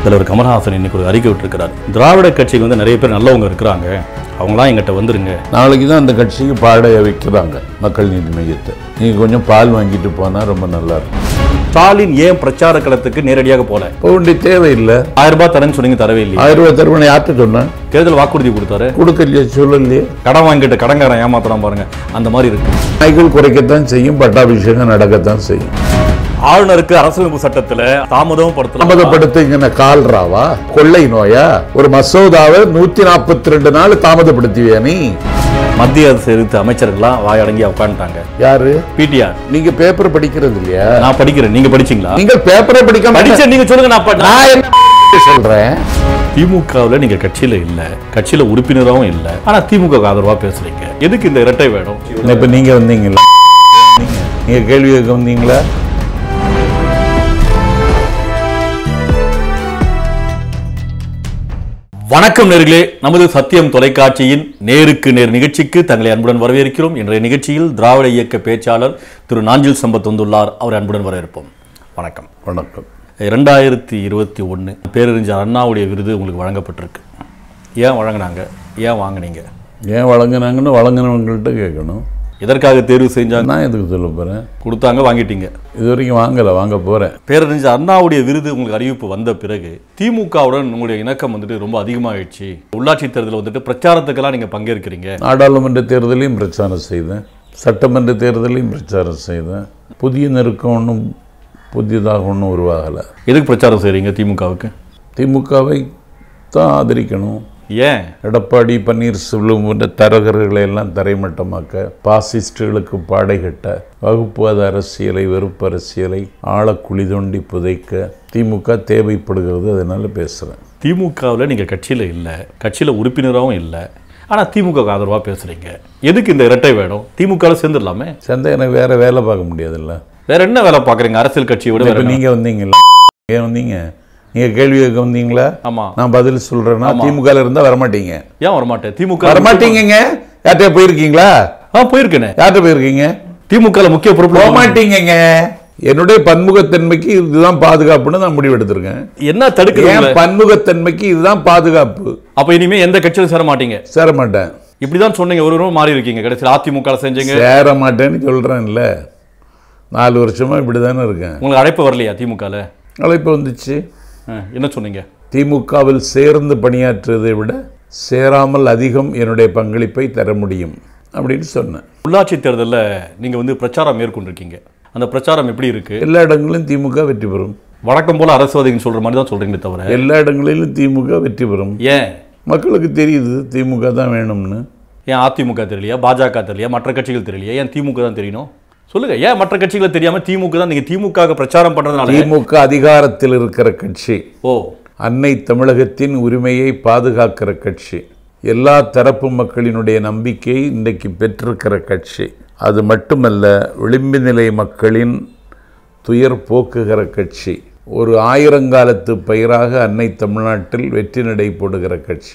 தலைவர் கமல்ஹாசன் இன்னைக்கு ஒரு அறிக்கை விட்டுருக்கிறார் திராவிட கட்சிக்கு வந்து நிறைய பேர் நல்லவங்க இருக்கிறாங்க அவங்களாம் எங்கிட்ட வந்துருங்க நாளைக்கு தான் அந்த கட்சிக்கு பாடைய வைக்கிறாங்க மக்கள் நீதி மையத்தை நீங்கள் கொஞ்சம் பால் வாங்கிட்டு போனால் ரொம்ப நல்லா இருக்கும் ஸ்டாலின் ஏன் பிரச்சார களத்துக்கு நேரடியாக போல போக வேண்டிய தேவையில்லை ஆயிரம் ரூபாய் தரேன்னு சொன்னீங்க தரவே இல்லையா ஆயிரம் ரூபாய் தருவனை யார்கிட்ட சொன்னேன் தேர்தல் வாக்குறுதி கொடுத்தாரு கொடுக்கலையே சொல்லலையே கடன் வாங்கிட்டு கடன்காரன் ஏமாத்துறான் பாருங்க அந்த மாதிரி இருக்கு நாய்கள் குறைக்கத்தான் செய்யும் பட்டாபிஷேகம் நடக்கத்தான் செய்யும் ஆளுநருக்கு அரசியலமைப்பு சட்டத்துல தாமதம் படுத்தலாம் தாமதப்படுத்துங்க கால்ராவா கொள்ளை நோயா ஒரு மசோதாவை நூத்தி நாற்பத்தி ரெண்டு நாள் தாமதப்படுத்துவியா நீ மத்திய அரசு எதிர்த்து அமைச்சர்கள்லாம் வாயடங்கி உட்காந்துட்டாங்க யாரு பிடிஆர் நீங்க பேப்பர் படிக்கிறது இல்லையா நான் படிக்கிறேன் நீங்க படிச்சீங்களா நீங்க பேப்பரை படிக்க படிச்ச நீங்க சொல்லுங்க நான் படி- நான் என்ன சொல்றேன் திமுகவுல நீங்க கட்சியில இல்ல கட்சியில உறுப்பினராகவும் இல்ல ஆனா திமுக ஆதரவா பேசுறீங்க எதுக்கு இந்த இரட்டை வேணும் இப்ப நீங்க வந்தீங்களா நீங்க கேள்வி கேட்க வந்தீங்களா வணக்கம் நேர்களே நமது சத்தியம் தொலைக்காட்சியின் நேருக்கு நேர் நிகழ்ச்சிக்கு தங்களை அன்புடன் வரவேற்கிறோம் இன்றைய நிகழ்ச்சியில் திராவிட இயக்க பேச்சாளர் திரு நாஞ்சில் சம்பத் வந்துள்ளார் அவரை அன்புடன் வரவேற்போம் வணக்கம் வணக்கம் இரண்டாயிரத்தி இருபத்தி ஒன்று பேரறிஞர் அண்ணாவுடைய விருது உங்களுக்கு வழங்கப்பட்டிருக்கு ஏன் வழங்கினாங்க ஏன் வாங்குனீங்க ஏன் வழங்குனாங்கன்னு வழங்குனவங்கள்ட்ட கேட்கணும் எதற்காக தேர்வு செஞ்சாங்க நான் எதுக்கு சொல்ல போறேன் கொடுத்தாங்க வாங்கிட்டீங்க இது வரைக்கும் வாங்கல வாங்க போறேன் பேரறிஞர் அண்ணாவுடைய விருது உங்களுக்கு அறிவிப்பு வந்த பிறகு திமுகவுடன் உங்களுடைய இணக்கம் வந்துட்டு ரொம்ப அதிகமாகிடுச்சு உள்ளாட்சி தேர்தலில் வந்துட்டு பிரச்சாரத்துக்கெல்லாம் நீங்க பங்கேற்கிறீங்க நாடாளுமன்ற தேர்தலையும் பிரச்சாரம் செய்தேன் சட்டமன்ற தேர்தலையும் பிரச்சாரம் செய்தேன் புதிய நெருக்கம் ஒன்றும் புதியதாக ஒன்றும் உருவாகலை எதுக்கு பிரச்சாரம் செய்றீங்க திமுகவுக்கு திமுகவை தான் ஆதரிக்கணும் ஏன் எடப்பாடி பன்னீர்செல்வம் போன்ற தரகர்களை எல்லாம் தரைமட்டமாக்க பாசிஸ்டுகளுக்கு பாடை கட்ட வகுப்புவாத அரசியலை வெறுப்பு அரசியலை ஆழ குழி தோண்டி புதைக்க திமுக தேவைப்படுகிறது அதனால பேசுகிறேன் திமுகவில் நீங்க கட்சியில இல்ல கட்சியில உறுப்பினராகவும் இல்லை ஆனா திமுக ஆதரவா பேசுறீங்க எதுக்கு இந்த இரட்டை வேணும் திமுக சேர்ந்துடலாமே சந்தை எனக்கு வேற வேலை பார்க்க முடியாதுல்ல வேற என்ன வேலை பாக்குறீங்க அரசியல் கட்சியை விட வேற இப்போ என்ன? நீங்கள் வந்தீங்களா ஏன் வந்தீங்க நீங்கள் கேள்வி கேட்க வந்தீங்களா ஆமா நான் பதில் சொல்கிறேன்னா திமுகவில் இருந்தால் வரமாட்டீங்க ஏன் வரமாட்டேன் திமுக வரமாட்டீங்கங்க யார்கிட்ட போயிருக்கீங்களா ஆ போயிருக்கேனே யார்கிட்ட போயிருக்கீங்க திமுக முக்கிய போக பொறுப்பு மாட்டீங்கங்க என்னுடைய பன்முகத்தன்மைக்கு இதுதான் பாதுகாப்புன்னு நான் முடிவெடுத்திருக்கேன் என்ன தடுக்குது என் பன்முகத்தன்மைக்கு இதுதான் பாதுகாப்பு அப்ப இனிமே எந்த கட்சியிலும் சேர மாட்டீங்க சேர மாட்டேன் இப்படிதான் சொன்னீங்க ஒரு ஒரு மாறி இருக்கீங்க கடைசியில் அதிமுக செஞ்சீங்க சேர மாட்டேன்னு சொல்றேன்ல நாலு வருஷமா இப்படிதானே இருக்கேன் உங்களுக்கு அழைப்பு வரலையா திமுகல அழைப்பு வந்துச்சு ஆ, என்ன சொன்னீங்க திமுகவில் சேர்ந்து பணியாற்றுவதை விட சேராமல் அதிகம் என்னுடைய பங்களிப்பை தர முடியும் அப்படின்னு சொன்னேன் உள்ளாட்சி தேர்தல்ல நீங்க வந்து பிரச்சாரம் மேற்கொண்டிருக்கீங்க அந்த பிரச்சாரம் எப்படி இருக்கு எல்லா இடங்களிலும் திமுக வெற்றி பெறும் வழக்கம் போல அரசுவாதிகள் சொல்ற மாதிரி தான் சொல்றீங்களே தவிர எல்லா இடங்களிலும் திமுக வெற்றி பெறும் ஏன் மக்களுக்கு தெரியுது திமுக தான் வேணும்னு ஏன் அதிமுக தெரியலையா பாஜக தெரியலையா மற்ற கட்சிகள் தெரியலையா ஏன் திமுக தான் தெரியணும் சொல்லுங்க ஏன் மற்ற கட்சிகளை தெரியாம திமுக தான் நீங்க திமுக க்கு பிரச்சாரம் பண்றதுனால திமுக அதிகாரத்தில் இருக்கிற கட்சி ஓ அன்னை தமிழகத்தின் உரிமையை பாதுகாக்கிற கட்சி எல்லா தரப்பு மக்களினுடைய நம்பிக்கையை இன்றைக்கு பெற்றிருக்கிற கட்சி அது மட்டுமல்ல விளிம்பு நிலை மக்களின் துயர் போக்குகிற கட்சி ஒரு ஆயிரங்காலத்து பயிராக அன்னை தமிழ்நாட்டில் வெற்றி நடை போடுகிற கட்சி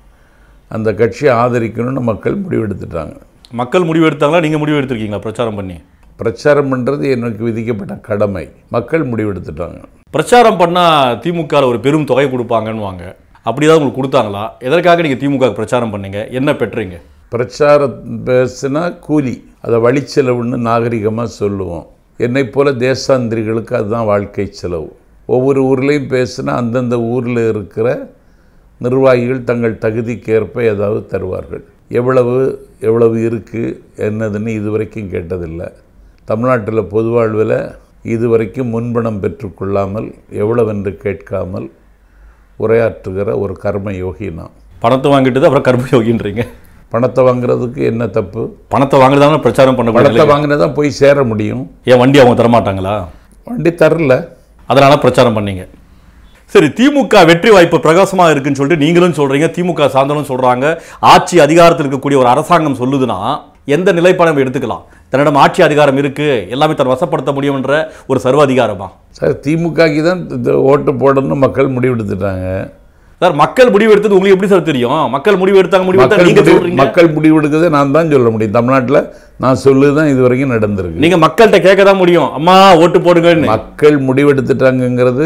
அந்த கட்சியை ஆதரிக்கணும்னு மக்கள் முடிவெடுத்துட்டாங்க மக்கள் முடிவு எடுத்தாங்களா நீங்க முடிவு எடுத்திருக்கீங்களா பிரச்சாரம் பண்ணி பிரச்சாரம் பண்ணுறது எனக்கு விதிக்கப்பட்ட கடமை மக்கள் முடிவெடுத்துட்டாங்க பிரச்சாரம் பண்ணா திமுக ல ஒரு பெரும் தொகை கொடுப்பாங்கன்னு வாங்க அப்படிதான் உங்களுக்கு கொடுத்தாங்களா எதற்காக நீங்க திமுக க்கு பிரச்சாரம் பண்ணீங்க என்ன பெற்றீங்க பிரச்சாரம் பேசுனா கூலி அதை வழிச்செலவுன்னு நாகரிகமாக சொல்லுவோம் என்னைப் போல தேசாந்திரிகளுக்கு அதுதான் வாழ்க்கை செலவு ஒவ்வொரு ஊர்லேயும் பேசுனா அந்தந்த ஊரில் இருக்கிற நிர்வாகிகள் தங்கள் தகுதிக்கேற்ப ஏதாவது தருவார்கள் எவ்வளவு எவ்வளவு இருக்குது என்னதுன்னு இதுவரைக்கும் கேட்டதில்லை தமிழ்நாட்டில் பொது வாழ்வில் இதுவரைக்கும் முன்பணம் பெற்றுக்கொள்ளாமல் எவ்வளவென்று கேட்காமல் உரையாற்றுகிற ஒரு கர்ம யோகி நான் பணத்தை வாங்கிட்டு அப்புறம் கர்மயோகின்றீங்க பணத்தை வாங்குறதுக்கு என்ன தப்பு பணத்தை வாங்குறதாங்க பிரச்சாரம் பண்ண பணத்தை வாங்கினா தான் போய் சேர முடியும் ஏன் வண்டி அவங்க தரமாட்டாங்களா வண்டி தரல அதனால பிரச்சாரம் பண்ணீங்க சரி திமுக வெற்றி வாய்ப்பு பிரகாசமா இருக்குன்னு சொல்லிட்டு நீங்களும் சொல்றீங்க திமுக சார்ந்தவங்களும் சொல்றாங்க ஆட்சி அதிகாரத்தில் இருக்கக்கூடிய ஒரு அரசாங்கம் சொல்லுதுன்னா எந்த நிலைப்பாடு நம்ம எடுத்துக்கலாம் தன்னிடம் ஆட்சி அதிகாரம் இருக்கு எல்லாமே தன் வசப்படுத்த முடியும்ன்ற ஒரு சர்வாதிகாரமா சார் திமுகக்கு தான் இந்த ஓட்டு போடணும்னு மக்கள் முடிவெடுத்துட்டாங்க சார் மக்கள் முடிவு எடுத்தது உங்களுக்கு எப்படி சார் தெரியும் மக்கள் முடிவு எடுத்தாங்க முடிவு எடுத்தாங்க மக்கள் நீங்க முடிவு- சொல்றீங்க மக்கள் முடிவெடுக்கிறதை நான் தான் சொல்ல முடியும் தமிழ்நாட்டில் நான் சொல்லுதான் இது வரைக்கும் நடந்திருக்கு நீங்க மக்கள்கிட்ட கேட்க தான் முடியும் அம்மா ஓட்டு போடுங்கன்னு மக்கள் முடிவெடுத்துட்டாங்கங்கிறது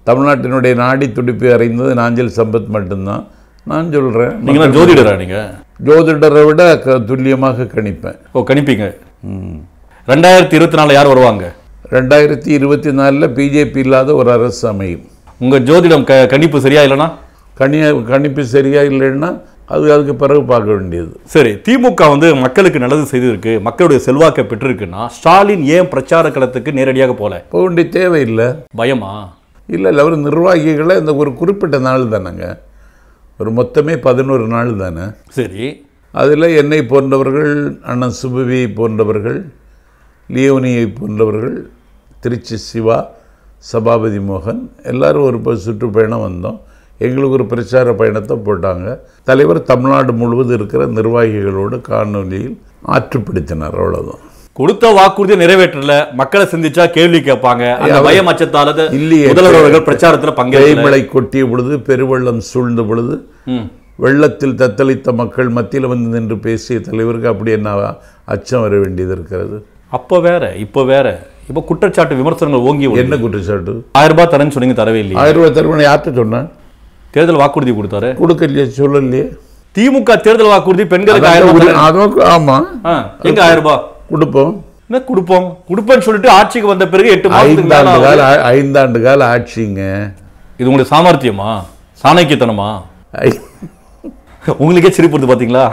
தமிழ்நாட்டினுடைய நாடி துடிப்பை அறிந்தது நாஞ்சில் சம்பத் மட்டும்தான் நான் சொல்கிறேன் நீங்களா ஜோதிடரா நீங்க ஜோதிடரை விட க துல்லியமாக கணிப்பேன் ஓ கணிப்பீங்க ரெண்டாயிரத்தி இருபத்தி நாலுல யார் வருவாங்க ரெண்டாயிரத்தி இருபத்தி நாலில் பிஜேபி இல்லாத ஒரு அரசு அமையும் உங்க ஜோதிடம் க கணிப்பு சரியா இல்லைனா கணிய கணிப்பு சரியா இல்லைன்னா அது அதுக்கு பிறகு பார்க்க வேண்டியது சரி திமுக வந்து மக்களுக்கு நல்லது செய்திருக்கு மக்களுடைய செல்வாக்கை பெற்றிருக்குன்னா ஸ்டாலின் ஏன் பிரச்சார களத்துக்கு நேரடியாக போல போக வேண்டிய தேவையில்லை பயமா இல்லை இல்லை அவர் நிர்வாகிகளை இந்த ஒரு குறிப்பிட்ட நாள் தானேங்க ஒரு மொத்தமே பதினோரு நாள் தானே சரி அதில் என்னை போன்றவர்கள் அண்ணன் சுபவி போன்றவர்கள் லியோனியை போன்றவர்கள் திருச்சி சிவா சபாபதி மோகன் எல்லாரும் ஒரு ப- சுற்றுப்பயணம் வந்தோம் எங்களுக்கு ஒரு பிரச்சார பயணத்தை போட்டாங்க தலைவர் தமிழ்நாடு முழுவதும் இருக்கிற நிர்வாகிகளோடு காணொலியில் ஆற்றுப்படுத்தினார் அவ்வளோதான் கொடுத்த வாக்குறுதியை நிறைவேற்றல மக்களை சந்திச்சா கேள்வி கேட்பாங்க அந்த அவர் பயம் அச்சத்தால தான் இல்லையே. முதல்வர் அவர்கள் பிரச்சாரத்துல பங்கேற்கல தேய்மலை கொட்டிய பொழுது பெருவெள்ளம் சூழ்ந்த பொழுது ம். வெள்ளத்தில் தத்தளித்த மக்கள் மத்தியில் வந்து நின்று பேசிய தலைவருக்கு அப்படி என்ன அச்சம் வர வேண்டியது இருக்கிறது அப்ப வேற இப்ப வேற இப்ப குற்றச்சாட்டு விமர்சனங்கள் ஓங்கி வருது. என்ன குற்றச்சாட்டு ஆயிரம் ரூபாய் தரேன்னு சொன்னீங்க தரவே இல்லையா ஆயிரம் ரூபாய் தருவனை யார்கிட்ட சொன்னேன் தேர்தல் வாக்குறுதி கொடுத்தாரு கொடுக்கலையே சொல்லலையே திமுக தேர்தல் வாக்குறுதி பெண்களுக்கு ஆயிரம் ரூபாய் தரேன். அதுவும் ஆமாம் ஆ, எங்க ஆயிரம் ரூபாய் கொடுப்போம் என்ன கொடுப்போம் கொடுப்பேன்னு சொல்லிட்டு ஆட்சிக்கு வந்த பிறகு எட்டு மாசத்துக்கு மேல ஐந்தாண்டு ஆகுது. கால ஐந்தாண்டு கால ஆட்சிங்க இது உங்களுக்கு சாமர்த்தியமா சாணக்கியத்தனமா ஐ- உங்களுக்கே சிரிப்பு பாத்தீங்களா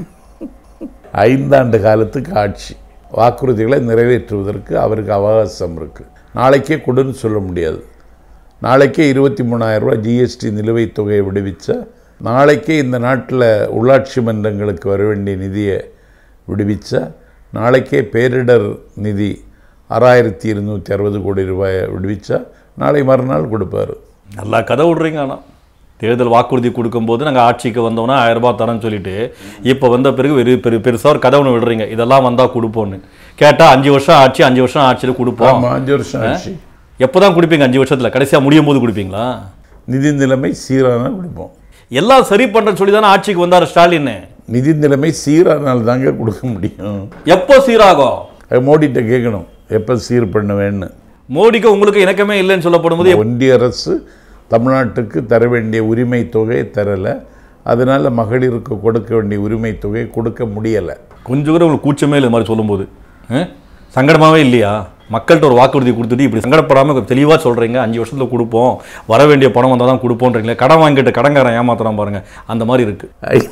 ஐந்தாண்டு காலத்துக்கு ஆட்சி வாக்குறுதிகளை நிறைவேற்றுவதற்கு அவருக்கு அவகாசம் இருக்குது நாளைக்கே கொடுன்னு சொல்ல முடியாது நாளைக்கே இருபத்தி மூணாயிரம் ரூபாய் ஜிஎஸ்டி நிலுவைத் தொகையை விடுவிச்சா நாளைக்கே இந்த நாட்டில் உள்ளாட்சி மன்றங்களுக்கு வர வேண்டிய நிதியை விடுவிச்சா நாளைக்கே பேரிடர் நிதி ஆறாயிரத்தி இருநூற்றி அறுபது கோடி ரூபாயை விடுவிச்சா நாளை மறுநாள் கொடுப்பாரு நல்லா கதை விடுறீங்க ஆனா தேர்தல் வாக்குறுதி கொடுக்கும்போது நாங்க ஆட்சிக்கு வந்தோம்னா ஆயிரம் ரூபாய் தரேன்னு சொல்லிட்டு இப்போ வந்த பிறகு வெறு பெரு பெருசா ஒரு கதை ஒன்று விடுறீங்க இதெல்லாம் வந்தா கொடுப்போம்னு கேட்டா அஞ்சு வருஷம் ஆட்சி அஞ்சு வருஷம் ஆட்சியில் கொடுப்போம் ஆமாம் அஞ்சு வருஷம் ஆட்சி எப்போதான் கொடுப்பீங்க அஞ்சு வருஷத்துல கடைசியா முடியும் போது கொடுப்பீங்களா நிதி நிலைமை சீரான கொடுப்போம் எல்லாம் சரி பண்றேன்னு சொல்லி தானே ஆட்சிக்கு வந்தாரு ஸ்டாலின் நிதி நிலைமை சீரானால் தாங்க கொடுக்க முடியும் எப்போ சீராகும் அது மோடிட்ட கேட்கணும் எப்போ சீர் பண்ணுவேன்னு மோடிக்கு உங்களுக்கு இணக்கமே இல்லைன்னு சொல்லப்படும் போது ஒன்றிய அரசு தமிழ்நாட்டுக்கு தர வேண்டிய உரிமை தொகையை தரலை அதனால் மகளிருக்கு கொடுக்க வேண்டிய உரிமை தொகையை கொடுக்க முடியலை கொஞ்சம் கூட உங்களுக்கு கூச்சமே இல்லை இது மாதிரி சொல்லும்போது ஆ? சங்கடமாவே இல்லையா மக்கள்கிட்ட ஒரு வாக்குறுதி கொடுத்துட்டு இப்படி சங்கடப்படாமல் தெளிவாக சொல்கிறீங்க அஞ்சு வருஷத்தில் கொடுப்போம் வர வேண்டிய பணம் வந்தால் தான் கொடுப்போன்றீங்களே கடன் வாங்கிட்டு கடன்காரன் ஏமாத்துறான் பாருங்க அந்த மாதிரி இருக்கு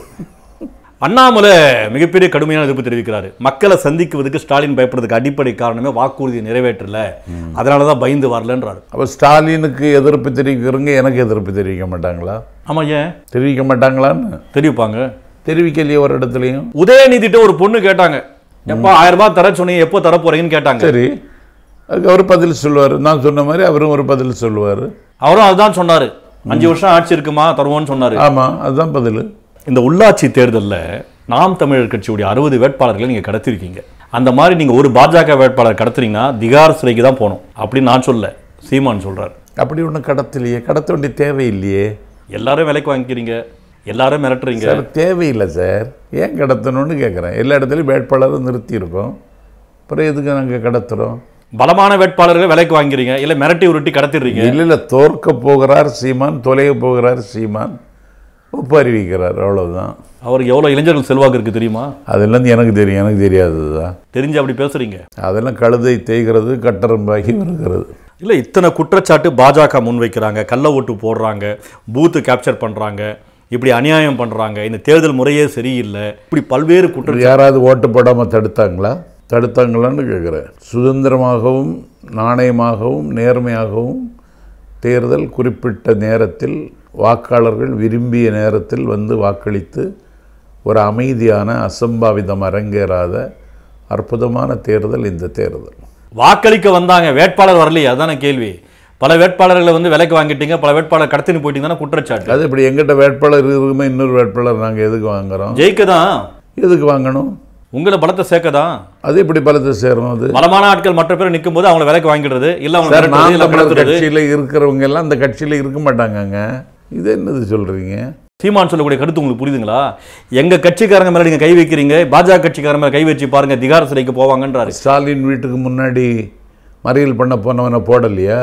அண்ணாமலை மிகப்பெரிய கடுமையான எதிர்ப்பு தெரிவிக்கிறாரு மக்களை சந்திக்குவதற்கு ஸ்டாலின் பயப்படுறதுக்கு அடிப்படை காரணமே வாக்குறுதியை நிறைவேற்றல அதனால தான் பயந்து வரலன்றாரு அப்போ ஸ்டாலினுக்கு எதிர்ப்பு தெரிவிக்கிறவங்க எனக்கு எதிர்ப்பு தெரிவிக்க மாட்டாங்களா ஆமா ஏன் தெரிவிக்க மாட்டாங்களான்னு தெரிவிப்பாங்க தெரிவிக்கலையே ஒரு இடத்துலையும் உதயநிதிட்ட ஒரு பொண்ணு கேட்டாங்க எப்போ ஆயிரம் ரூபாய் தர சொன்னீங்க எப்போ தர போறீங்கன்னு கேட்டாங்க சரி அதுக்கு அவர் பதில் சொல்லுவார் நான் சொன்ன மாதிரி அவரும் ஒரு பதில் சொல்லுவார் அவரும் அதுதான் சொன்னாரு அஞ்சு வருஷம் ஆட்சி இருக்குமா தருவோம்னு சொன்னாரு ஆமாம் அதுதான் பதில் இந்த உள்ளாட்சி தேர்தல்ல நாம் தமிழர் கட்சியுடைய அறுபது வேட்பாளர்களை நீங்க கடத்திருக்கீங்க அந்த மாதிரி நீங்க ஒரு பாஜக வேட்பாளர் கடத்துறீங்கன்னா திகார் சிறைக்கு தான் போகணும் அப்படின்னு நான் சொல்ல சீமான் சொல்றாரு அப்படி ஒன்றும் கடத்தலையே கடத்த வேண்டிய தேவையில்லையே எல்லாரும் விலைக்கு வாங்கிக்கிறீங்க எல்லாரும் மிரட்டுறீங்க சார் தேவையில்லை சார் ஏன் கடத்தணும்னு கேட்குறேன் எல்லா இடத்துலையும் வேட்பாளரும் நிறுத்தியிருக்கோம் அப்புறம் எதுக்கு நாங்கள் கடத்துகிறோம் பலமான வேட்பாளர்களை விலைக்கு வாங்கிறீங்க இல்ல மிரட்டி உருட்டி கடத்திடுறீங்க இல்லை இல்லை தோற்க போகிறார் சீமான் தொலைய போகிறார் சீமான் ஒப்பு அறிவிக்கிறார் அவ்வளவுதான் அவருக்கு எவ்வளவு இளைஞர்கள் செல்வாக்கு இருக்கு தெரியுமா அதெல்லாம் எனக்கு தெரியும் எனக்கு தெரியாதது தான் தெரிஞ்சு அப்படி பேசுறீங்க அதெல்லாம் கழுதை தேய்கிறது கட்டரம்பாகி வருகிறது இல்லை இத்தனை குற்றச்சாட்டு பாஜக முன்வைக்கிறாங்க கள்ள ஓட்டு போடுறாங்க பூத்து கேப்சர் பண்ணுறாங்க இப்படி அநியாயம் பண்ணுறாங்க இந்த தேர்தல் முறையே சரியில்லை இப்படி பல்வேறு குற்ற யாராவது ஓட்டு போடாமல் தடுத்தாங்களா தடுத்தாங்களான்னு கேட்குறேன் சுதந்திரமாகவும் நாணயமாகவும் நேர்மையாகவும் தேர்தல் குறிப்பிட்ட நேரத்தில் வாக்காளர்கள் விரும்பிய நேரத்தில் வந்து வாக்களித்து ஒரு அமைதியான அசம்பாவிதம் அரங்கேறாத அற்புதமான தேர்தல் இந்த தேர்தல் வாக்களிக்க வந்தாங்க வேட்பாளர் வரலையே அதான கேள்வி பல வேட்பாளர்களை வந்து விலைக்கு வாங்கிட்டீங்க பல வேட்பாளர் கடத்தின்னு போயிட்டீங்கன்னா குற்றச்சாட்டு அது இப்படி எங்கிட்ட வேட்பாளர் இருக்குமே இன்னொரு வேட்பாளர் நாங்கள் எதுக்கு வாங்குறோம் ஜெயிக்க தான் எதுக்கு வாங்கணும் உங்களை பலத்தை சேர்க்க தான் அது எப்படி பலத்தை சேரணும் அது பலமான ஆட்கள் மற்ற பேர் நிற்கும் போது அவங்களை விலைக்கு வாங்கிடுறது இல்லை அவங்க சார் மிரட்டுறது, நாம் இல்ல தமிழர் கடத்துறது. கட்சியில் இருக்கிறவங்க எல்லாம் அந்த கட்சியில் இருக்க மாட்டாங்கங்க இது என்னது சொல்றீங்க சீமான் சொல்லக்கூடிய கருத்து உங்களுக்கு புரியுதுங்களா எங்க கட்சிக்காரங்க மேல நீங்க கை வைக்கிறீங்க பாஜக கட்சிக்காரங்க மேல கை வச்சு பாருங்க திகார் சிறைக்கு போவாங்கன்றாரு ஸ்டாலின் வீட்டுக்கு முன்னாடி மறியல் பண்ண போனவனை போடலையா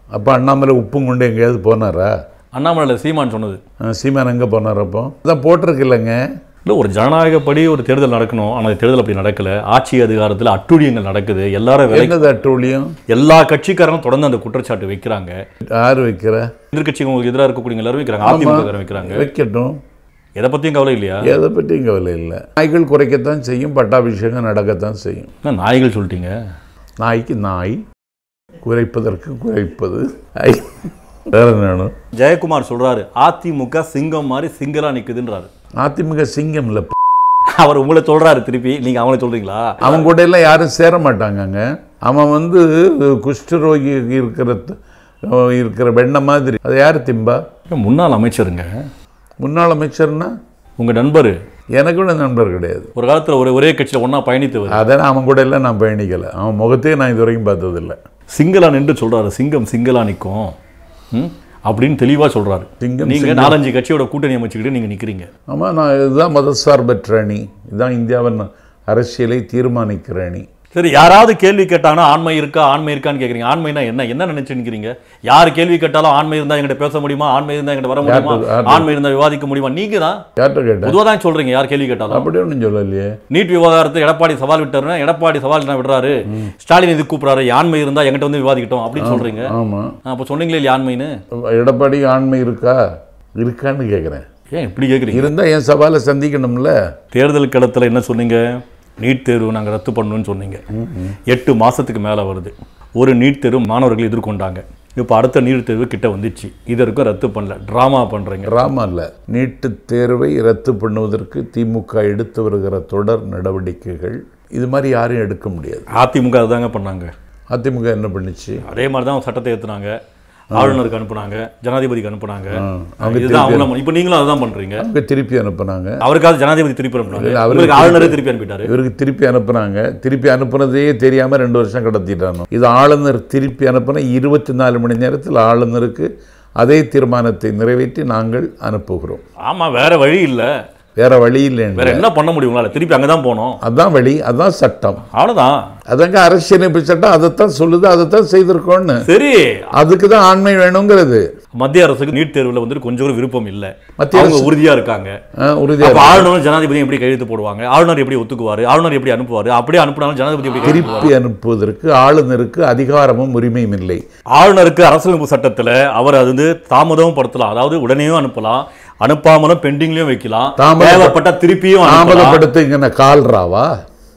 அப்போ அண்ணாமலை உப்பும் கொண்டு எங்கேயாவது போனாரா அண்ணாமலை சீமான் சொன்னது அஹ் சீமான் எங்கே போனார் அப்போ அதான் போட்டிருக்கில்லங்க இல்லை ஒரு ஜனநாயகப்படி ஒரு தேர்தல் நடக்கணும் ஆனால் தேர்தல் அப்படி நடக்கல ஆட்சி அதிகாரத்தில் அட்டுழியங்கள் நடக்குது எல்லாரும் விலை என்னது அட்டூழியம் எல்லா கட்சிக்காரங்களும் தொடர்ந்து அந்த குற்றச்சாட்டு வைக்கிறாங்க யார் வைக்கிற எதிர்கட்சிங்க உங்களுக்கு எதிராக இருக்கக்கூடிய எல்லாரும் வைக்கிறாங்க அதிமுக வைக்கிறாங்க வைக்கட்டும் எதை பற்றியும் கவலை இல்லையா எதை பற்றியும் கவலை இல்லை நாய்கள் குறைக்கத்தான் செய்யும் பட்டாபிஷேகம் நடக்கத்தான் செய்யும் என்ன நாய்கள் சொல்லிட்டீங்க நாய்க்கு நாய் குறைப்பதற்கு குறைப்பது ஐ, வேற என்ன வேணும் ஜெயக்குமார் சொல்றாரு அதிமுக சிங்கம் மாதிரி சிங்கலா நிக்குதுன்றாரு அதிமுக சிங்கம் இல்லை அவர் உங்களை சொல்றாரு திருப்பி நீங்க அவங்கள சொல்றீங்களா அவன் கூட எல்லாம் யாரும் சேர மாட்டாங்கங்க அவன் வந்து குஷ்டரோகி இருக்கிற இருக்கிற வெண்ணை மாதிரி அதை யார் திம்பா முன்னாள் அமைச்சருங்க முன்னாள் அமைச்சர்னா உங்க நண்பர் எனக்கு கூட நண்பர் கிடையாது ஒரு காலத்துல ஒரு ஒரே கட்சியில ஒண்ணா பயணித்தவர் அதனால் அவன் கூட எல்லாம் நான் பயணிக்கலை அவன் முகத்தையே நான் இது வரைக்கும் பார்த்ததில்லை சிங்களா நின்று சொல்றாரு சிங்கம் சிங்களா நிக்கும் ம்? அப்படின்னு தெளிவா சொல்றாரு சிங்கம் நீங்க நாலஞ்சு கட்சியோட கூட்டணி அமைச்சுக்கிட்டு நீங்க நிக்கிறீங்க ஆமாம் நான் இதுதான் மதசார்பற்ற அணி இதுதான் இந்தியாவின் அரசியலை தீர்மானிக்கிற அணி சரி யாராவது கேள்வி கேட்டாங்கன்னா ஆண்மை இருக்கா ஆண்மை இருக்கான்னு கேக்குறீங்க ஆண்மைனா என்ன என்ன நினைச்சு நிக்கிறீங்க யார் கேள்வி கேட்டாலும் ஆண்மை இருந்தா எங்கிட்ட பேச முடியுமா ஆண்மை இருந்தா எங்கிட்ட வர முடியுமா யார்கிட்ட- யார்கிட்ட? ஆண்மை இருந்தா விவாதிக்க முடியுமா நீங்க தான் யார்கிட்ட கேட்டேன் பொதுவா தான் சொல்றீங்க யார் கேள்வி கேட்டாலும் அப்படி ஒன்றும் சொல்லலையே நீட் விவகாரத்தை எடப்பாடி சவால் விட்டாருன்னா எடப்பாடி சவால் என்ன விடுறாரு ஸ்டாலின் இது கூப்பிடுறாரு ஆண்மை இருந்தா எங்கிட்ட வந்து விவாதிக்கட்டும் அப்படின்னு சொல்றீங்க ஆமாம் அப்போ சொன்னீங்களே இல்லையா ஆண்மைன்னு எடப்பாடி ஆண்மை இருக்கா இருக்கான்னு கேட்குறேன் ஏன் இப்படி கேக்குறீங்க இருந்தால் என் சவாலை சந்திக்கணும்ல தேர்தல் களத்துல என்ன சொன்னீங்க நீட் தேர்வு நாங்க ரத்து பண்ணணும்னு சொன்னீங்க எட்டு மாசத்துக்கு மேல வருது ஒரு நீட் தேர்வு மாணவர்கள் எதிர்கொண்டாங்க இப்போ அடுத்த நீட் தேர்வு கிட்ட வந்துச்சு இதற்கும் ரத்து பண்ணல டிராமா பண்றீங்க ட்ராமா இல்லை நீட்டு தேர்வை ரத்து பண்ணுவதற்கு திமுக எடுத்து வருகிற தொடர் நடவடிக்கைகள் இது மாதிரி யாரும் எடுக்க முடியாது அதிமுக அதுதாங்க பண்ணாங்க அதிமுக என்ன பண்ணுச்சு அதே மாதிரி தான் சட்டத்தை ஏத்துனாங்க ஆளுநருக்கு அனுப்புனாங்க ஜனாதிபதிக்கு அனுப்புனாங்க அவங்க இதுதான் அவங்க இப்போ நீங்களும் அதுதான் பண்றீங்க அவங்க திருப்பி அனுப்புனாங்க அவருக்காவது ஜனாதிபதி திருப்பி அனுப்புனாங்க இல்ல, அவருக்கு உங்களுக்கு ஆளுநரே திருப்பி அனுப்பிட்டாரு இவருக்கு திருப்பி அனுப்புனாங்க திருப்பி அனுப்புனதே தெரியாம ரெண்டு வருஷம் கடத்திட்டானோ இது ஆளுநர் திருப்பி அனுப்புன இருபத்தி நாலு மணி நேரத்தில் ஆளுநருக்கு அதே தீர்மானத்தை நிறைவேற்றி நாங்கள் அனுப்புகிறோம் ஆமா வேற வழி இல்ல வேற வழி இல்லைன்னு வேற என்ன பண்ண முடியும் உங்களால திருப்பி அங்கதான் போனோம் அதான் வழி அதான் சட்டம் அவ்வளவுதான் அதங்க அரசியலமைப்பு சட்டம் அதைத்தான் சொல்லுது அதைத்தான் செய்திருக்கோம்னு சரி அதுக்கு தான் ஆண்மை வேணுங்கிறது மத்திய அரசுக்கு நீட் தேர்வுல வந்து கொஞ்சம் கூட விருப்பம் இல்ல மத்திய அவங்க உறுதியா இருக்காங்க ஆ, உறுதியா அப்ப ஆளுநரும் ஜனாதிபதியும் எப்படி கையெழுத்து போடுவாங்க ஆளுநர் எப்படி ஒத்துக்குவாரு ஆளுநர் எப்படி அனுப்புவாரு அப்படியே அனுப்புனாலும் ஜனாதிபதி எப்படி கையெழுத்து திருப்பி அனுப்புவதற்கு ஆளுநருக்கு அதிகாரமும் உரிமையும் இல்லை ஆளுநருக்கு அரசியலமைப்பு சட்டத்துல அவர் அது வந்து தாமதமும் படுத்தலாம் அதாவது உடனேயும் அனுப்பலாம் அனுப்பாமலும் பெண்டிங்லயும் வைக்கலாம் தாமதப்ப- தேவைப்பட்ட திருப்பியும் அனுப்பலாம். தாமதப்படுத்த இங்க என்ன கால்ராவா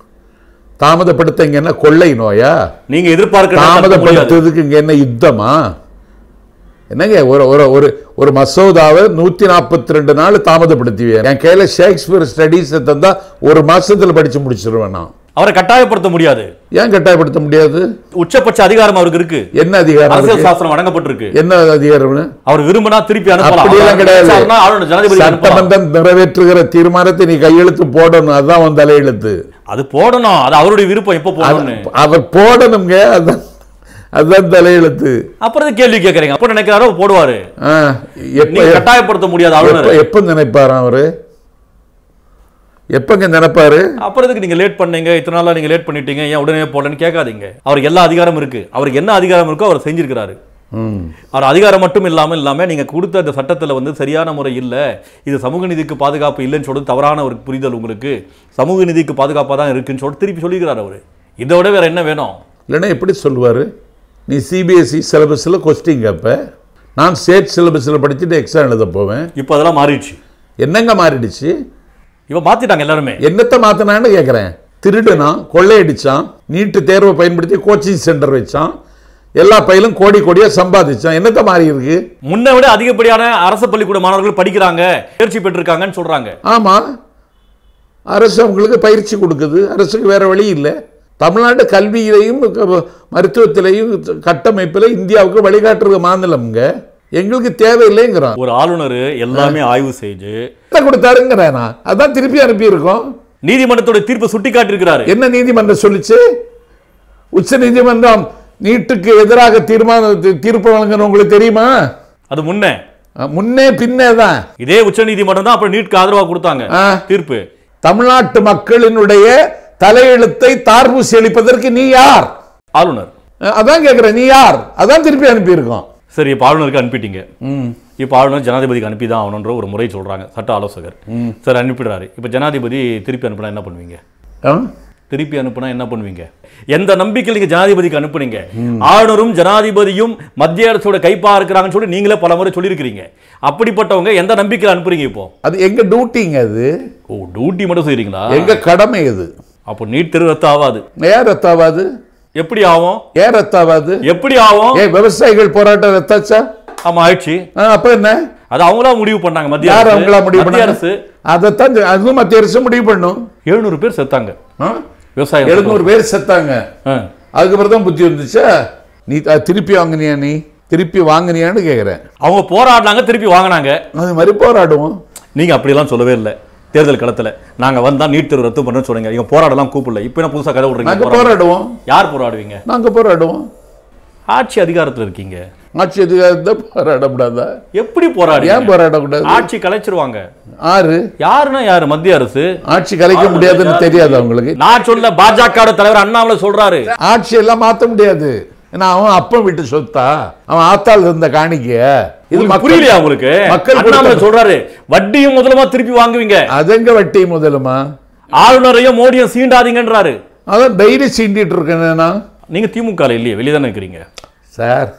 தாமதப்படுத்த இங்க என்ன கொள்ளை நோயா நீங்க எதிர்பார்க்கிற தடுக்க முடியாது. தாமதப்படுத்துறதுக்கு இங்க என்ன யுத்தமா என்னங்க ஒரு ஒரு ஒரு ஒரு மசோதாவை நூத்தி நாற்பத்தி ரெண்டு நாள் தாமதப்படுத்துவேன் என் கையில ஷேக்ஸ்பியர் ஸ்டடீஸ் தந்தா ஒரு மாசத்துல படிச்சு முடிச்சிருவேன் நான் அவரை கட்டாயப்படுத்த முடியாது ஏன் கட்டாயப்படுத்த முடியாது உச்சபட்ச அதிகாரம் அவருக்கு இருக்கு என்ன அதிகாரம் அரசியல் இருக்கு? சாஸ்திரம் வழங்கப்பட்டிருக்கு என்ன அதிகாரம்னு அவர் விரும்பினா திருப்பி அனுப்பலாம் அப்படியெல்லாம் அவர் கிடையாது. நினைச்சாருன்னா ஆளுநர் ஜனாதிபதி அனுப்பலாம் சட்டமன்றம் நிறைவேற்றுகிற தீர்மானத்தை நீ கையெழுத்து போடணும் அதுதான் உன் தலையெழுத்து அது போடணும் அது அவருடைய விருப்பம் எப்போ போடணும்னு அவர் போடணுங்க அதான் அதுதான் தலையெழுத்து அப்புறம் எதுக்கு கேள்வி கேக்குறீங்க அப்ப நினைக்கிறாரோ போடுவாரு ஆ, எப்ப நீங்க கட்டாயப்படுத்த முடியாது ஆளுநர் எப்ப எப்ப நினைப்பாராம் அவரு எப்பங்க நினைப்பாரு அப்புறம் எதுக்கு நீங்க லேட் பண்ணீங்க இத்தனை நாளா நீங்க லேட் பண்ணிட்டீங்க ஏன் உடனே போடலன்னு கேட்காதீங்க அவருக்கு எல்லா அதிகாரம் இருக்கு அவருக்கு என்ன அதிகாரம் இருக்கோ அவர் செஞ்சிருக்கிறாரு ம். அவர் அதிகாரம் மட்டும் இல்லாம இல்லாம நீங்க கொடுத்த அந்த சட்டத்துல வந்து சரியான முறை இல்ல இது சமூக நீதிக்கு பாதுகாப்பு இல்லைன்னு சொல்றது தவறான ஒரு புரிதல் உங்களுக்கு சமூக நீதிக்கு பாதுகாப்பா தான் இருக்குன்னு சொல்லிட்டு திருப்பி சொல்லிக்கிறார் அவரு இதை விட வேற என்ன வேணும் இல்லைன்னா எப்படி சொல்லுவாரு நீ சிபிஎஸ்சி சிலபஸில் கொஸ்டின் கேட்ப நான் ஸ்டேட் சிலபஸில் படிச்சுட்டு எக்ஸாம் எழுத போவேன் இப்போ அதெல்லாம் மாறிடுச்சு என்னங்க மாறிடுச்சு இப்ப மாத்திட்டாங்க எல்லாருமே என்னத்தை மாத்தினான்னு கேட்குறேன் திருடுனான் கொள்ளையடிச்சான் நீட்டு தேர்வை பயன்படுத்தி கோச்சிங் சென்டர் வச்சான் எல்லா பையிலும் கோடி கோடியாக சம்பாதிச்சான் என்னத்தை மாறி இருக்கு முன்ன விட அதிகப்படியான அரசு பள்ளிக்கூட மாணவர்கள் படிக்கிறாங்க தேர்ச்சி பெற்றிருக்காங்கன்னு சொல்றாங்க ஆமாம் அரசு அவங்களுக்கு பயிற்சி கொடுக்குது அரசுக்கு வேற வழி இல்லை தமிழ்நாடு கல்வியிலையும் க- மருத்துவத்திலையும் கட்டமைப்பில் இந்தியாவுக்கு வழிகாட்டுற மாநிலம்ங்க எங்களுக்கு தேவையில்லைங்கிறோம் ஒரு ஆளுநர் எல்லாமே ஆய்வு செஞ்சு என்ன கொடுத்தாருங்கிறேன் நான் அதான் திருப்பி அனுப்பியிருக்கோம் நீதிமன்றத்தோட தீர்ப்பை சுட்டி காட்டியிருக்கிறாரு என்ன நீதிமன்றம் சொல்லிச்சு உச்ச நீதிமன்றம் நீட்டுக்கு எதிராக தீர்மானம் தீ- தீர்ப்பு வழங்கணும் உங்களுக்கு தெரியுமா அது முன்ன அஹ், முன்னே பின்னே தான் இதே உச்ச நீதிமன்றம் தான் அப்புறம் நீட்க்கு ஆதரவா கொடுத்தாங்க ஆ. தீர்ப்பு தமிழ்நாட்டு மக்களினுடைய தலையெழுத்தை தார்பூசி அளிப்பதற்கு நீ யார் ஆளுநர் அஹ், அதான் கேட்குறேன் நீ யார் அதான் திருப்பி அனுப்பியிருக்கோம் சரி இப்போ ஆளுநருக்கு அனுப்பிட்டீங்க ம் இப்போ ஆளுநர் ஜனாதிபதிக்கு அனுப்பி தான் ஆகணுன்ற ஒரு முறை சொல்றாங்க சட்ட ஆலோசகர் சரி அனுப்பிடுறாரு இப்போ ஜனாதிபதி திருப்பி அனுப்புனா என்ன பண்ணுவீங்க ஆ? திருப்பி அனுப்புனா என்ன பண்ணுவீங்க எந்த நம்பிக்கையில் நீங்க ஜனாதிபதிக்கு அனுப்புனீங்க ஆளுநரும் ஜனாதிபதியும் மத்திய அரசோட கைப்பா இருக்கிறாங்கன்னு சொல்லி நீங்களே பல முறை சொல்லியிருக்கிறீங்க அப்படிப்பட்டவங்க எந்த நம்பிக்கையில் அனுப்புறீங்க இப்போ அது எங்க டியூட்டிங்க அது ஓ டியூட்டி மட்டும் செய்றீங்களா எங்க கடமை அது அப்போ நீட் தேர்வு ரத்து ஆகாது ஏன் ரத்தாவாது எப்படி ஆகும் ஏன் ரத்தாவாது எப்படி ஆகும் ஏன் விவசாயிகள் போராட்டம் ரத்தாச்சா ஆமா ஆயிடுச்சு ஆ, அப்ப என்ன அது அவங்களா முடிவு பண்ணாங்க மத்திய யார் அரசு. அவங்களா முடிவு மத்திய பண்ணாங்க அரசு அதைத்தான் சொ- அதுவும் மத்திய அரசு முடிவு பண்ணும் எழுநூறு பேர் செத்தாங்க ஆ? விவசாயம் எழுநூறு பேர் செத்தாங்க ஆ. அதுக்கப்புறம் தான் புத்தி வந்துச்சா நீ அஹ், திருப்பி வாங்குனியா நீ திருப்பி வாங்குனியான்னு கேக்குறேன் அவங்க போராடினாங்க திருப்பி வாங்கினாங்க அது மாதிரி போராடுவோம் நீங்க அப்படியெல்லாம் சொல்லவே இல்லை தேர்தல் களத்துல நாங்க வந்தா நீட் தேர்வு ரத்து பண்ணணும்னு சொல்றீங்க நீங்க போராடலாம் கூப்பிடல இப்போ என்ன புதுசா கதை விடுறீங்க நாங்க போராட- போராடுவோம் யார் போராடுவீங்க நாங்க போராடுவோம் ஆட்சி அதிகாரத்துல இருக்கீங்க ஆட்சி அதிகாரத்தை போராடக்கூடாதா எப்படி போராடி ஏன் போராடக்கூடாது ஆட்சி கலைச்சிருவாங்க ஆறு யாருன்னா யாரு மத்திய அரசு ஆட்சி கலைக்க முடியாதுன்னு தெரியாது அவங்களுக்கு நான் சொல்ல பாஜக தலைவர் அண்ணாமலை சொல்றாரு ஆட்சி எல்லாம் மாத்த முடியாது ஏன்னா அவன் அப்பன் வீட்டு சொத்தா அவன் ஆத்தாள் இருந்த காணிக்க இது உங்களுக்கு மக்கள் புரியலையா உங்களுக்கு மக்கள் அண்ணாமலை கொடுத்த- சொல்றாரு வட்டியும் முதலமா திருப்பி வாங்குவீங்க அதெங்க வட்டி முதலுமா ஆளுநரையும் மோடியும் சீண்டாதீங்கன்றாரு அதான் தைரியம் சீண்டிட்டு இருக்கேன் நான் நீங்க திமுக இல்லையே வெளியே தானே இருக்கிறீங்க சார்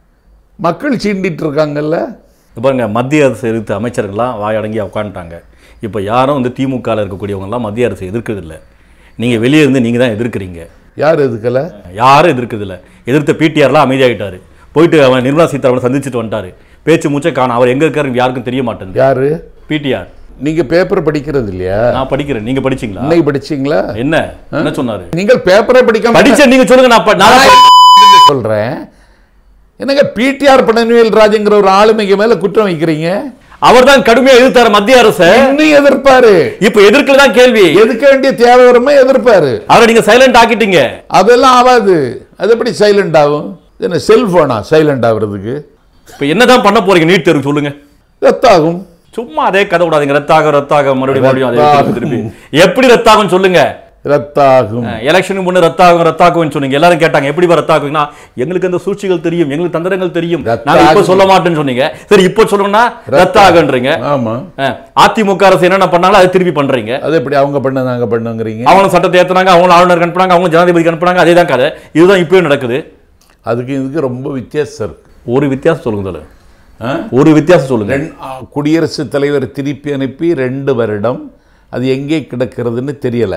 மக்கள் சீண்டிட்டு இருக்காங்கல்ல இப்ப பாருங்க மத்திய அரசு எதிர்த்து அமைச்சர்கள்லாம் வாயடங்கி உட்காந்துட்டாங்க இப்போ யாரும் வந்து திமுகவில் இருக்கக்கூடியவங்கலாம் மத்திய அரசை எதிர்க்கிறது இல்ல நீங்க வெளியே இருந்து நீங்க தான் எதிர்க்கிறீங்க யார் எதுக்கல யாரும் எதிர்க்கிறது இல்ல எதிர்த்த பிடிஆர்லாம் அமைதியாகிட்டாரு போயிட்டு அவன் நிர்மலா சீதாராமன் சந்திச்சுட்டு வந்துட்டாரு பேச்சு மூச்சை காணும் அவர் எங்க இருக்காரு யாருக்கும் தெரிய மாட்டேங்குது யாரு பிடிஆர் நீங்க பேப்பர் படிக்கிறது இல்லையா நான் படிக்கிறேன் நீங்க படிச்சீங்களா இன்னைக்கு படிச்சீங்களா என்ன என்ன சொன்னாரு நீங்கள் பேப்பரை படிக்காம படிச்ச நீங்க சொல்லுங்க நான் ப- நான் ப- சொல்றேன் என்னங்க பிடிஆர் பழனிவேல் ராஜுங்கிற ஒரு ஆளுமைக்கு மேல குற்றம் வைக்கிறீங்க அவர் தான் கடுமையா எதிர்த்தாரு மத்திய அரசை இன்னும் எதிர்ப்பாரு இப்ப எதிர்க்கல தான் கேள்வி எதுக்க வேண்டிய தேவை வருமா எதிர்ப்பாரு அவரை நீங்க சைலண்ட் ஆக்கிட்டீங்க அதெல்லாம் ஆகாது அது எப்படி சைலண்ட் ஆகும் இது என்ன செல்போனா சைலண்ட் ஆகுறதுக்கு இப்ப என்னதான் பண்ண போறீங்க நீட் தேர்வு சொல்லுங்க ரத்தாகும் சும்மா அதே கதை விடாதீங்க ரத்தாக ரத்தாக மறுபடியும் மறுபடியும் அதே ரத்தாகும். திருப்பி திருப்பி எப்படி ரத்தாகும் சொல்லுங்க ரத்தாகும் எலெக்ஷனுக்கு முன்ன ரத்தாகும் ரத்தாகும் சொன்னீங்க எல்லாரும் கேட்டாங்க எப்படி ரத்தாகுங்கன்னா எங்களுக்கு அந்த சூழ்ச்சிகள் தெரியும் எங்களுக்கு தந்திரங்கள் தெரியும் நாங்க இப்ப ரத்தாகும். சொல்ல மாட்டேன்னு சொன்னீங்க சரி இப்போ சொல்லணும்னா ரத்தாகன்றீங்க ஆமா அஹ், அதிமுக அரசு என்னென்ன பண்ணாங்களோ அதை திருப்பி பண்றீங்க அது எப்படி அவங்க பண்ண நாங்க பண்ணுங்கிறீங்க அவங்களும் சட்டத்தை ஏத்துனாங்க அவங்களும் ஆளுநருக்கு அனுப்புனாங்க அவங்க ஜனாதிபதிக்கு அனுப்புனாங்க அதே தான் கதை இதுதான் இப்பயும் நடக்குது அதுக்கு இதுக்கு ரொம்ப வித்தியாசம் இருக்கு ஒரு வித்தியாசம் சொல்லுங்க தல. ஆ? ஒரு வித்தியாசம் சொல்லுங்க ரெண்- ஆ, குடியரசுத் தலைவர் திருப்பி அனுப்பி ரெண்டு வருடம் அது எங்கே கிடக்கிறதுன்னு தெரியல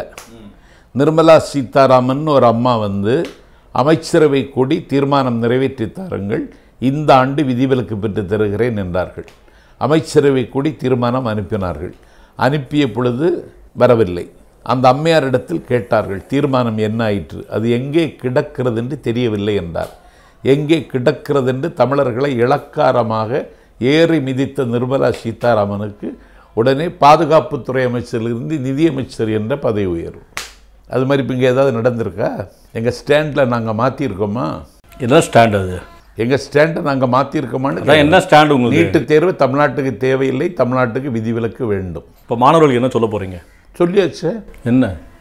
நிர்மலா சீதாராமன் ஒரு அம்மா வந்து அமைச்சரவை கூடி தீர்மானம் நிறைவேற்றி தாருங்கள் இந்த ஆண்டு விதிவிலக்கு பெற்று தருகிறேன் என்றார்கள் அமைச்சரவை கூடி தீர்மானம் அனுப்பினார்கள் அனுப்பிய பொழுது வரவில்லை அந்த அம்மையாரிடத்தில் கேட்டார்கள் தீர்மானம் என்ன ஆயிற்று அது எங்கே கிடக்கிறது என்று தெரியவில்லை என்றார் எங்கே கிடக்கிறது என்று தமிழர்களை இளக்காரமாக ஏறி மிதித்த நிர்மலா சீதாராமனுக்கு உடனே பாதுகாப்புத்துறை அமைச்சரிலிருந்து நிதியமைச்சர் என்ற பதவி உயர்வு அது மாதிரி இப்போ இங்கே ஏதாவது நடந்திருக்கா எங்கள் ஸ்டாண்டில் நாங்கள் மாற்றிருக்கோமா என்ன ஸ்டாண்ட் அது எங்கள் ஸ்டாண்டை நாங்கள் மாற்றிருக்கோமான்னு அதான் என்ன ஸ்டாண்ட் உங்களுக்கு நீட்டு தேர்வு தமிழ்நாட்டுக்கு தேவையில்லை தமிழ்நாட்டுக்கு விதிவிலக்கு வேண்டும் இப்போ மாணவர்களுக்கு என்ன சொல்ல போறீங்க சொல்லியாச்சு என்ன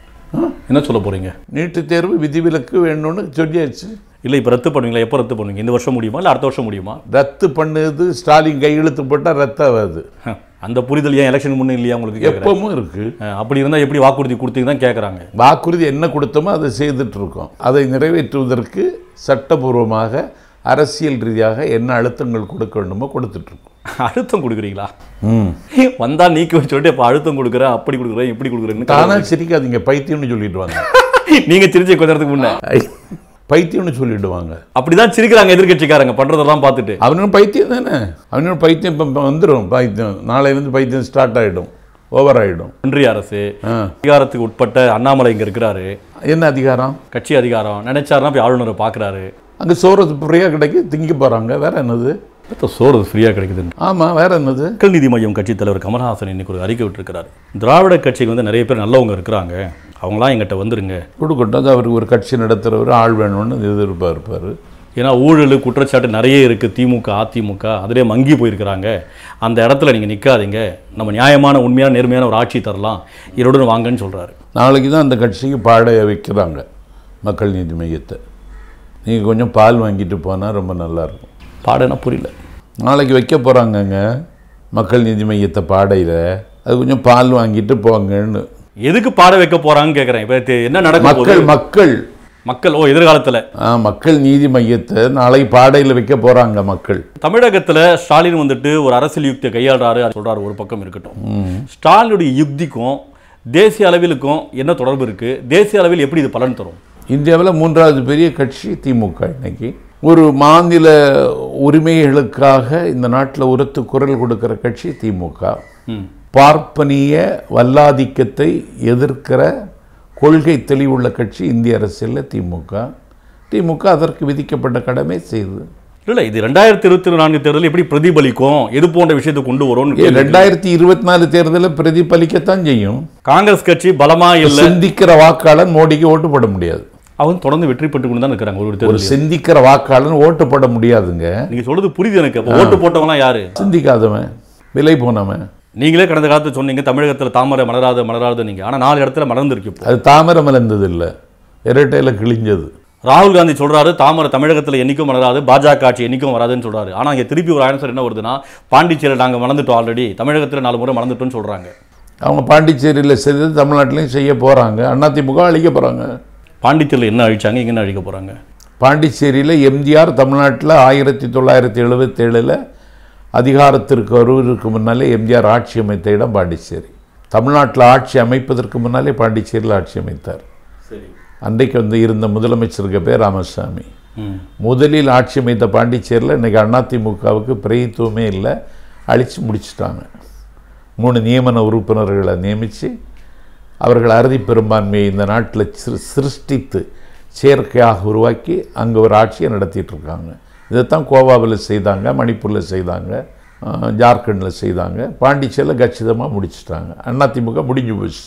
என்ன சொல்ல போறீங்க நீட்டு தேர்வு விதிவிலக்கு வேணும்னு சொல்லியாச்சு இல்லை இப்போ ரத்து பண்ணுவீங்களா எப்போ ரத்து பண்ணுவீங்க இந்த வருஷம் முடியுமா இல்லை அடுத்த வருஷம் முடியுமா ரத்து பண்ணுது ஸ்டாலின் கையெழுத்து போட்டால் ரத்தாகாது ஹ, அந்த புரிதல் ஏன் எலெக்ஷன் முன்னே இல்லையா உங்களுக்கு கேட்குறேன் எப்பவும் இருக்குது அப்படி இருந்தால் எப்படி வாக்குறுதி கொடுத்தீங்க தான் கேட்குறாங்க வாக்குறுதி என்ன கொடுத்தோமோ அதை செய்துட்டு இருக்கோம் அதை நிறைவேற்றுவதற்கு சட்டபூர்வமாக அரசியல் ரீதியாக என்ன அழுத்தங்கள் கொடுக்க வேண்டுமோ கொடுத்துட்டு இருக்கோம் அழுத்தம் கொடுக்குறீங்களா வந்தா நீக்கி வச்சு சொல்லிட்டு இப்போ அழுத்தம் கொடுக்குறேன் அப்படி கொடுக்குறேன் இப்படி கொடுக்குறேன்னு தானா சிரிக்காதீங்க பைத்தியம்னு சொல்லிடுவாங்க நீங்க சிரிச்சு கொஞ்ச நேரத்துக்கு முன்ன பைத்தியம்னு சொல்லிடுவாங்க அப்படிதான் சிரிக்கிறாங்க எதிர்க்கட்சிக்காரங்க பண்றதெல்லாம் பார்த்துட்டு அவனும் பைத்தியம் தானே அவனும் பைத்தியம் இப்போ வந்துடும் பைத்தியம் நாளையிலேருந்து பைத்தியம் ஸ்டார்ட் ஆகிடும் ஓவர் ஆகிடும் ஒன்றிய அரசு ஆ அதிகாரத்துக்கு உட்பட்ட அண்ணாமலை இங்க இருக்கிறாரு என்ன அதிகாரம் கட்சி அதிகாரம் நினைச்சாருன்னா போய் ஆளுநரை பார்க்குறாரு அங்கே சோறு ஃப்ரீயாக கிடைக்கு திங்க போகிறாங்க வேற என்னது சோறு ஃப்ரீயா கிடைக்குதுன்னு ஆமாம் வேற என்னது மக்கள் நீதி மையம் கட்சித் தலைவர் கமல்ஹாசன் இன்னைக்கு ஒரு அறிக்கை விட்டுருக்கிறார் திராவிட கட்சிக்கு வந்து நிறைய பேர் நல்லவங்க இருக்கிறாங்க அவங்களாம் எங்கிட்ட வந்துருங்க கொடுக்கட்டும் அது அவருக்கு ஒரு கட்சி நடத்துகிறவர் ஆள் வேணும்னு எதிர்பார்ப்பார் இருப்பார் ஏன்னா ஊழல் குற்றச்சாட்டு நிறைய இருக்குது திமுக அதிமுக அதிலே மங்கி போயிருக்கிறாங்க அந்த இடத்துல நீங்கள் நிற்காதீங்க நம்ம நியாயமான உண்மையான நேர்மையான ஒரு ஆட்சி தரலாம் இருடன் வாங்கன்னு சொல்கிறாரு நாளைக்கு தான் அந்த கட்சிக்கு பாடைய வைக்கிறாங்க மக்கள் நீதி மையத்தை நீங்கள் கொஞ்சம் பால் வாங்கிட்டு போனால் ரொம்ப நல்லாயிருக்கும் பாடனா புரியல நாளைக்கு வைக்க போகிறாங்கங்க மக்கள் நீதி மையத்தை பாடையில் அது கொஞ்சம் பால் வாங்கிட்டு போங்கன்னு எதுக்கு பாட வைக்க போறாங்கன்னு கேட்குறேன் இப்போ தெ- என்ன நடக்க மக்கள் போகுது மக்கள் மக்கள் ஓ எதிர்காலத்தில் ஆ, மக்கள் நீதி மையத்தை நாளைக்கு பாடையில் வைக்க போகிறாங்க மக்கள் தமிழகத்துல ஸ்டாலின் வந்துட்டு ஒரு அரசியல் யுக்தியை கையாளுறாரு அது சொல்றாரு ஒரு பக்கம் இருக்கட்டும் ஸ்டாலினுடைய யுக்திக்கும் தேசிய அளவிலுக்கும் என்ன தொடர்பு இருக்கு தேசிய அளவில் எப்படி இது பலன் தரும் இந்தியாவில் மூன்றாவது பெரிய கட்சி திமுக இன்னைக்கு ஒரு மாநில உரிமைகளுக்காக இந்த நாட்டில் உரத்து குரல் கொடுக்கிற கட்சி திமுக ம். பார்ப்பனிய வல்லாதிக்கத்தை எதிர்க்கிற கொள்கை தெளிவுள்ள கட்சி இந்திய அரசியலில் திமுக திமுக அதற்கு விதிக்கப்பட்ட கடமை செய்தது இல்ல இது ரெண்டாயிரத்தி இருபத்தி நான்கு தேர்தல் எப்படி பிரதிபலிக்கும் எது போன்ற விஷயத்தை கொண்டு வரும்னு கேள்வி. ரெண்டாயிரத்தி இருபத்தி நாலு தேர்தலில் பிரதிபலிக்கத்தான் செய்யும் காங்கிரஸ் கட்சி பலமா இல்ல சிந்திக்கிற வாக்காளன் மோடிக்கு ஓட்டு போட முடியாது அவங்க தொடர்ந்து வெற்றி பெற்று கொண்டு தான் இருக்கிறாங்க ஒரு ஒரு தேர்தல் சிந்திக்கிற வாக்காளன் ஓட்டு போட முடியாதுங்க நீங்க சொல்றது புரியுது எனக்கு அப்போ ஓட்டு போட்டவங்களாம் யாரு சிந்திக்காதவன் விலை போனவன் நீங்களே கடந்த காலத்துல சொன்னீங்க தமிழகத்துல தாமரை மலராது மலராது நீங்க ஆனா நாலு இடத்துல மலர்ந்திருக்கு இப்போ அது தாமரை மலர்ந்தது இல்லை இரட்டையில் கிழிஞ்சது ராகுல் காந்தி சொல்றாரு தாமரை தமிழகத்துல என்னைக்கும் மலராது பாஜக ஆட்சி என்னைக்கும் வராதுன்னு சொல்றாரு ஆனா இங்க திருப்பி ஒரு ஆன்சர் என்ன வருதுன்னா பாண்டிச்சேரி நாங்க மலர்ந்துட்டோம் ஆல்ரெடி தமிழகத்துல நாலு முறை மலர்ந்துட்டோம்னு சொல்றாங்க அவங்க பாண்டிச்சேரியில் செய்தது தமிழ்நாட்டிலையும் செய்ய போகிறாங்க அதிமுக அழிக்க போகிறாங்க பாண்டிச்சேரியில் என்ன அழிச்சாங்க இங்க என்ன அழிக்க போறாங்க பாண்டிச்சேரியில் எம்ஜிஆர் தமிழ்நாட்டில் ஆயிரத்தி தொள்ளாயிரத்தி எழுபத்தேழில் அதிகாரத்திற்கு வருவதற்கு முன்னாலே எம்ஜிஆர் ஆட்சி அமைத்த இடம் பாண்டிச்சேரி தமிழ்நாட்டில் ஆட்சி அமைப்பதற்கு முன்னாலே பாண்டிச்சேரியில் ஆட்சி அமைத்தார் சரி அன்றைக்கு வந்து இருந்த முதலமைச்சருக்கு பேர் ராமசாமி ம் முதலில் ஆட்சி அமைத்த பாண்டிச்சேரியில் இன்றைக்கி அதிமுகவுக்கு பிரதித்துவமே இல்லை அழித்து முடிச்சிட்டாங்க மூணு நியமன உறுப்பினர்களை நியமித்து அவர்கள் அறுதி பெரும்பான்மையை இந்த நாட்டில் சிரு சிருஷ்டித்து செயற்கையாக உருவாக்கி அங்கே ஒரு ஆட்சியை நடத்திட்டு இருக்காங்க இதைத்தான் கோவாவில் செய்தாங்க மணிப்பூரில் செய்தாங்க அஹ், ஜார்க்கண்டில் செய்தாங்க பாண்டிச்சேரியில் கச்சிதமாக முடிச்சிட்டாங்க அதிமுக முடிஞ்சு போச்சு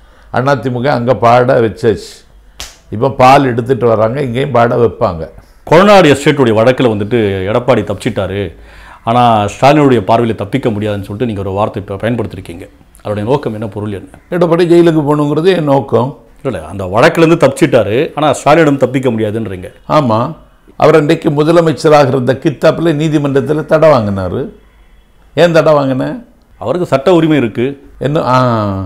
அதிமுக அங்கே பாட வச்சாச்சு இப்போ பால் எடுத்துகிட்டு வராங்க இங்கேயும் பாட வைப்பாங்க கொரநாடு எஸ்டேட்டுடைய வழக்கில் வந்துட்டு எடப்பாடி தப்பிச்சிட்டாரு ஆனால் ஸ்டாலினுடைய பார்வையில் தப்பிக்க முடியாதுன்னு சொல்லிட்டு நீங்கள் ஒரு வார்த்தை இப்போ பயன்படுத்திருக்கீங்க அதோடைய நோக்கம் என்ன பொருள் என்ன எடப்பாடி ஜெயிலுக்கு போகணுங்கிறது என் நோக்கம் இல்லை அந்த வழக்கிலேருந்து தப்பிச்சிட்டாரு ஆனால் ஸ்டாலினிடம் தப்பிக்க முடியாதுன்றீங்க ஆமாம் அவர் அன்றைக்கு முதலமைச்சராக இருந்த கித்தாப்பில் நீதிமன்றத்தில் தடை வாங்கினார் ஏன் தடை வாங்கினேன் அவருக்கு சட்ட உரிமை இருக்குது என்ன ஆ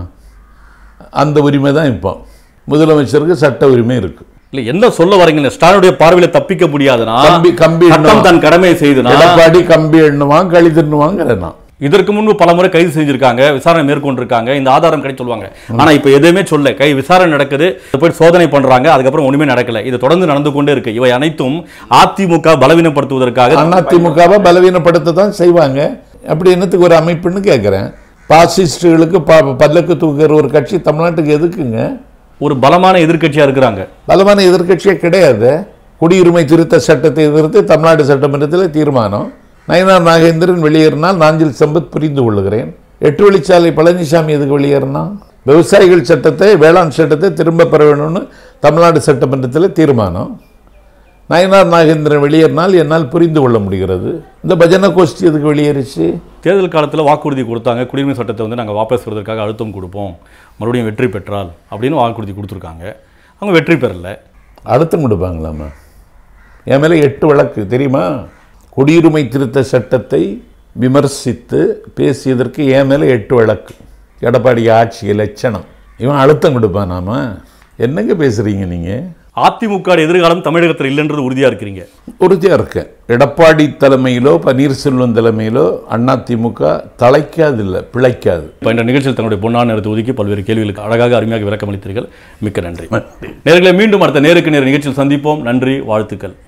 அந்த உரிமை தான் இப்போ முதலமைச்சருக்கு சட்ட உரிமை இருக்குது இல்லை என்ன சொல்ல வரீங்க ஸ்டாலினுடைய பார்வையில் தப்பிக்க முடியாதுன்னா கம்பி கம்பி சட்டம் எண்ணுவான். தன் கடமையை செய்யுதுன்னா எடப்பாடி கம்பி எண்ணுவான் கழி தின்னுவாங்கிறேன் நான் இதற்கு முன்பு பல முறை கைது செஞ்சிருக்காங்க விசாரணை மேற்கொண்டிருக்காங்க இந்த ஆதாரம் கிடை சொல்லுவாங்க ஆனா இப்போ எதுவுமே சொல்ல கை விசாரணை நடக்குது இதை போய் சோதனை பண்றாங்க அதுக்கப்புறம் ஒண்ணுமே நடக்கல இது தொடர்ந்து நடந்து கொண்டே இருக்கு இவை அனைத்தும் அதிமுக பலவீனப்படுத்துவதற்காக அதிமுகவை பலவீனப்படுத்த தான் செய்வாங்க அப்படி என்னத்துக்கு ஒரு அமைப்புன்னு கேட்குறேன் பாசிஸ்டுகளுக்கு ப பல்லக்கு தூக்குற ஒரு கட்சி தமிழ்நாட்டுக்கு எதுக்குங்க ஒரு பலமான எதிர்க்கட்சியா இருக்கிறாங்க பலமான எதிர்க்கட்சியே கிடையாது குடியுரிமை திருத்த சட்டத்தை எதிர்த்து தமிழ்நாடு சட்டமன்றத்தில் தீர்மானம் நயனார் நாகேந்திரன் வெளியேறினால் நாஞ்சில் சம்பத் புரிந்து கொள்ளுகிறேன் எட்டு வழிச்சாலை பழனிசாமி எதுக்கு வெளியேறினா விவசாயிகள் சட்டத்தை வேளாண் சட்டத்தை திரும்ப பெற வேணும்னு தமிழ்நாடு சட்டமன்றத்தில் தீர்மானம் நயனார் நாகேந்திரன் வெளியேறினால் என்னால் புரிந்து கொள்ள முடிகிறது இந்த பஜனை கோஷ்டி எதுக்கு வெளியேறிச்சு தேர்தல் காலத்துல வாக்குறுதி கொடுத்தாங்க குடியுரிமை சட்டத்தை வந்து நாங்க வாபஸ் பெறுவதற்காக அழுத்தம் கொடுப்போம் மறுபடியும் வெற்றி பெற்றால் அப்படின்னு வாக்குறுதி கொடுத்துருக்காங்க அவங்க வெற்றி பெறல அழுத்தம் கொடுப்பாங்களாம்மா என் மேலே எட்டு வழக்கு தெரியுமா குடியுரிமை திருத்த சட்டத்தை விமர்சித்து பேசியதற்கு என் மேலே எட்டு வழக்கு எடப்பாடி ஆட்சி லட்சணம் இவன் அழுத்தம் கொடுப்பானாமா என்னங்க பேசுகிறீங்க நீங்கள் அதிமுக எதிர்காலம் தமிழகத்தில் இல்லைன்றது உறுதியா இருக்கிறீங்க உறுதியாக இருக்கேன் எடப்பாடி தலைமையிலோ பன்னீர்செல்வம் தலைமையிலோ அதிமுக தலைக்காதில்லை பிழைக்காது இப்போ இந்த நிகழ்ச்சியில் தன்னுடைய பொன்னான நேரத்தை ஒதுக்கி பல்வேறு கேள்விகளுக்கு அழகாக அருமையாக விளக்கமளித்தீர்கள் மிக்க நன்றி நேர்களை மீண்டும் அடுத்த நேருக்கு நேர் நிகழ்ச்சியில் சந்திப்போம் நன்றி வாழ்த்துக்கள்